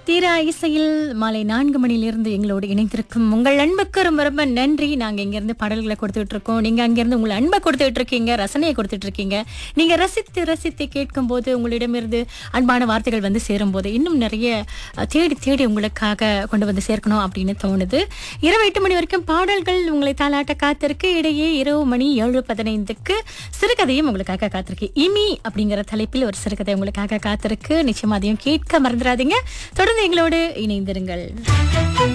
தீரா இசையில் மாலை நான்கு மணியிலிருந்து எங்களோடு இணைந்திருக்கும் உங்கள் அன்புக்கு ரொம்ப ரொம்ப நன்றி நாங்க இங்கிருந்து பாடல்களை கொடுத்துட்டு இருக்கோம் நீங்க அங்கிருந்து உங்கள் அன்பை கொடுத்துட்டு இருக்கீங்க ரசனையை கொடுத்துட்டு இருக்கீங்க நீங்க ரசித்து ரசித்து கேட்கும் போது உங்களிடமிருந்து அன்பான வார்த்தைகள் வந்து சேரும் போது இன்னும் நிறைய அஹ், தேடி தேடி உங்களுக்காக கொண்டு வந்து சேர்க்கணும் அப்படின்னு தோணுது இரவு எட்டு மணி வரைக்கும் பாடல்கள் உங்களை தாளாட்ட காத்திருக்கு இடையே இரவு மணி ஏழு பதினைந்துக்கு சிறுகதையும் உங்களுக்காக காத்திருக்கு இமி அப்படிங்கிற தலைப்பில் ஒரு சிறுகதை உங்களுக்காக காத்திருக்கு நிச்சயமா அதையும் கேட்க மறந்துடாதீங்க தொடர்ந்து எங்களோடு இணைந்திருங்கள்